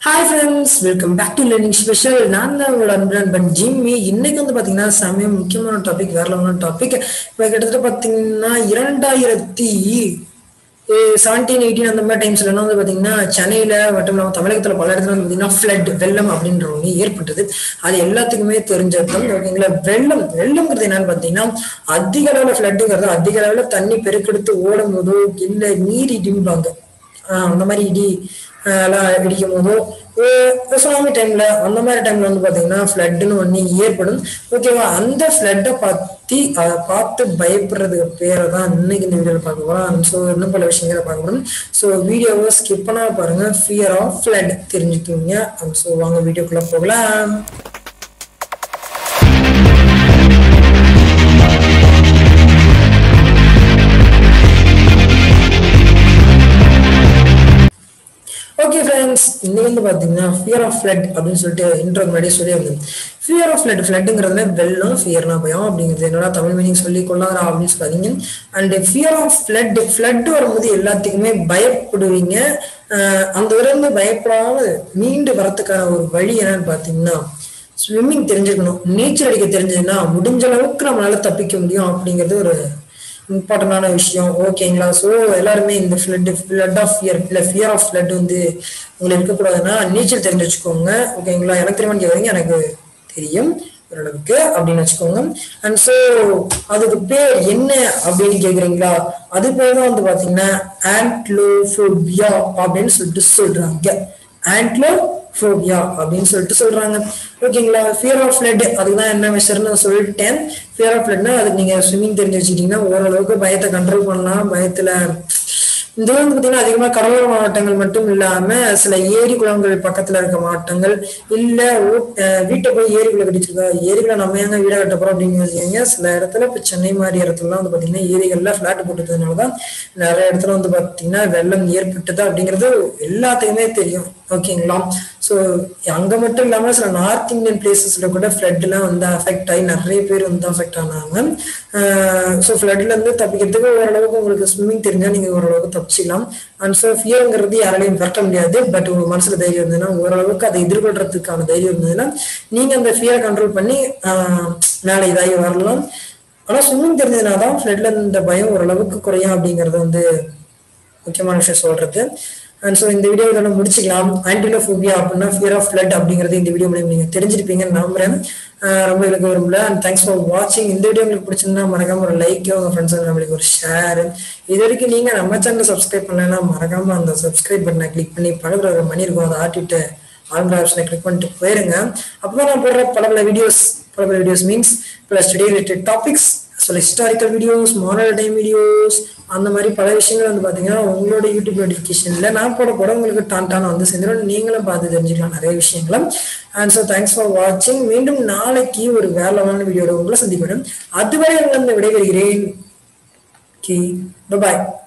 hi friends welcome back to learning special நான் தான் உங்களோட அன்பு நண்பன் ஜிம்மி இன்னைக்கு வந்து பார்த்தீங்கன்னா செமையாக முக்கியமான டாபிக் வேற லெவலான டாபிக் இப்போ கிட்டத்தட்ட பார்த்தீங்கன்னா இரண்டாயிரத்தி செவன்டீன் எயிட்டீன் அந்த மாதிரி டைம்ஸ்லாம் வந்து பார்த்தீங்கன்னா சென்னையில் மட்டும் இல்லாமல் தமிழகத்தில் பல இடத்துல வந்து பார்த்தீங்கன்னா ஃப்ளட் வெள்ளம் அப்படின்ற ஒன்று ஏற்பட்டது அது எல்லாத்துக்குமே தெரிஞ்சது ஓகேங்களா வெள்ளம் வெள்ளம்ங்கிறது என்னன்னு பார்த்தீங்கன்னா அதிக அளவில் ஃப்ளட்டுங்கிறது அதிக அளவில் தண்ணி பெருக்கெடுத்து ஓடும் போதோ இல்லை நீர் இடிம்பாங்க ஆஹ் அந்த மாதிரி இடி ஆஹ் எல்லாம் இடிக்கும் போதோ சுனாமி டைம்ல அந்த மாதிரி டைம்ல வந்து பாத்தீங்கன்னா ஃப்ளட்னு ஒண்ணு ஏற்படும் ஓகேவா அந்த ஃப்ளட்டை பத்தி அதை பார்த்து பயப்படுறதுக்கு பேரை தான் இன்னைக்கு இந்த வீடியோவில் பார்க்க போறோம் ஸோ இன்னும் பல விஷயங்களை பார்க்க போறோம் ஸோ வீடியோவை ஸ்கிப் பண்ணா பாருங்க ஃபியர் ஆஃப் ஃப்ளட் தெரிஞ்சுக்குவீங்க ஸோ வாங்க வீடியோக்குள்ள போகலாம் ஓகே ஃப்ரெண்ட்ஸ் இன்னைக்கு வந்து பார்த்தீங்கன்னா ஃபியர் ஆஃப் ஃப்ளட் அப்படின்னு சொல்லிட்டு இன்ட்ரோ முன்னாடியே சொல்லி இருந்தது ஃபியர் ஆஃப் ஃப்ளட் ஃப்ளட்டுங்கிறதுல வெள்ளம் ஃபியர்னா பயம் அப்படிங்கிறது என்னடா தமிழ் மீனிங் சொல்லி கொள்ளாதரா அப்படின்னு சொல்லாதீங்க and fear of flood flood வரும்போது எல்லாத்துக்குமே பயப்படுவீங்க அஹ் அந்த இருந்து பயப்படாம மீண்டு வரத்துக்கான ஒரு வழி என்னன்னு பார்த்தீங்கன்னா ஸ்விம்மிங் தெரிஞ்சுக்கணும் நீச்சல் அடிக்க தெரிஞ்சதுன்னா முடிஞ்ச அளவுக்கு நம்மளால தப்பிக்க முடியும் அப்படிங்கிறது ஒரு இம்பார்ட்டண்டான விஷயம் ஓகேங்களா ஸோ எல்லாருமே இந்த ஃப்ளட் ஃப்ளட் ஆஃப் ஃபியர் இல்லை ஃபியர் ஆஃப் ஃப்ளட் வந்து உங்களுக்கு இருக்கக்கூடாதுன்னா நீச்சல் தெரிஞ்சு வச்சுக்கோங்க ஓகேங்களா எனக்கு தெரியுமான்னு கேட்குறீங்க எனக்கு தெரியும் ஓரளவுக்கு அப்படின்னு வச்சுக்கோங்க அண்ட் ஸோ அதுக்கு பேர் என்ன அப்படின்னு கேக்குறீங்களா அது பேர் தான் வந்து பாத்தீங்கன்னா ஆன்ட்லோஃபோபியா அப்படின்னு சொல்லிட்டு சொல்றாங்க ஆன்ட்லோ ஃபோபியா அப்படின்னு சொல்லிட்டு சொல்றாங்க ஓகேங்களா ஃபியர் ஆஃப் ஃப்ளட் அதுக்கு தான் என்ன மெஷர்னு நான் சொல்லிட்டேன் ஃபியர் ஆஃப் ஃப்ளட்னா அதுக்கு நீங்க ஸ்விம்மிங் தெரிஞ்சு வச்சுக்கிட்டீங்கன்னா ஓரளவுக்கு பயத்தை கண்ட்ரோல் பண்ணலாம் பயத்துல இந்த வந்து பார்த்தீங்கன்னா அதிகமாக கடலோர மாவட்டங்கள் மட்டும் இல்லாம சில ஏரி குளங்கள் பக்கத்துல இருக்க மாவட்டங்கள் இல்ல வீட்டை போய் ஏரிக்குள்ள கட்டிச்சிருக்கா ஏரிக்குள்ள நம்ம ஏங்க வீடை கட்ட போறோம் அப்படின்னு யோசிக்கிறீங்க சில இடத்துல இப்போ சென்னை மாதிரி இடத்துலலாம் வந்து பாத்தீங்கன்னா ஏரிகள்ல பிளாட் போட்டதுனாலதான் நிறைய இடத்துல வந்து பாத்தீங்கன்னா வெள்ளம் ஏற்பட்டது அப்படிங்கிறது எல்லாத்துக்குமே தெரியும் ஓகேங்களா ஸோ அங்க மட்டும் இல்லாம சில நார்த் இந்தியன் பிளேசஸ்ல கூட ஃப்ளட்லாம் வந்து அஃபெக்ட் ஆகி நிறைய பேர் வந்து அஃபெக்ட் ஆனாங்க ஸோ ஃப்ளட்ல இருந்து தப்பிக்கிறதுக்கு ஓரளவுக்கு உங்களுக்கு ஸ்விம்மிங் தெரிஞ்சா நீங்க ஓரளவுக்கு தப்பிச்சிக்கலாம் அண்ட் ஸோ ஃபியருங்கிறது யாராலையும் விரட்ட முடியாது பட் உங்க மனசுல தைரியம் இருந்ததுன்னா ஓரளவுக்கு அதை எதிர்கொள்றதுக்கான தைரியம் இருந்ததுன்னா நீங்க அந்த ஃபியரை கண்ட்ரோல் பண்ணி மேலே இதாகி வரலாம் ஆனா ஸ்விம்மிங் தெரிஞ்சதுனா தான் ஃப்ளட்ல இந்த பயம் ஓரளவுக்கு குறையும் அப்படிங்கறது வந்து முக்கியமான விஷயம் சொல்றது அண்ட் ஸோ இந்த வீடியோ இதோட முடிச்சுக்கலாம் ஆன்டிலோஃபோபியா அப்படின்னா ஃபியர் ஆஃப் ஃப்ளட் அப்படிங்கிறது இந்த வீடியோ மூலியம் நீங்க தெரிஞ்சிருப்பீங்கன்னு நம்புறேன் ரொம்ப எனக்கு விரும்பல அண்ட் தேங்க்ஸ் ஃபார் வாட்சிங் இந்த வீடியோ உங்களுக்கு பிடிச்சிருந்தா மறக்காம ஒரு லைக்கோ உங்க ஃப்ரெண்ட்ஸ் நம்மளுக்கு ஒரு ஷேர் இது வரைக்கும் நீங்க நம்ம சேனல் சப்ஸ்கிரைப் பண்ணலன்னா மறக்காம அந்த சப்ஸ்கிரைப் பட்டனை கிளிக் பண்ணி பக்கத்துல ஒரு மணி இருக்கும் அதை ஆட்டிட்டு ஆல் ஆப்ஷனை கிளிக் பண்ணிட்டு போயிருங்க அப்பதான் நான் போடுற பல பல வீடியோஸ் பல பல வீடியோஸ் மீன்ஸ் பல ஸ்டடி ரிலேட்டட் டாபிக்ஸ் சில historical videos moral time videos அந்த மாதிரி பல விஷயங்கள் வந்து பார்த்தீங்கன்னா உங்களோட யூடியூப் நோட்டிஃபிகேஷனில் நான் போட போட உங்களுக்கு டான் டான் வந்து சேர்ந்துடும் நீங்களும் பார்த்து தெரிஞ்சுக்கலாம் நிறைய விஷயங்களும் அண்ட் ஸோ தேங்க்ஸ் ஃபார் வாட்சிங் மீண்டும் நாளைக்கு ஒரு வேலைவான வீடியோட உங்களை சந்திப்பேன் அதுவரை உங்களை விடைபெறுகிறேன் ஓகே பாய்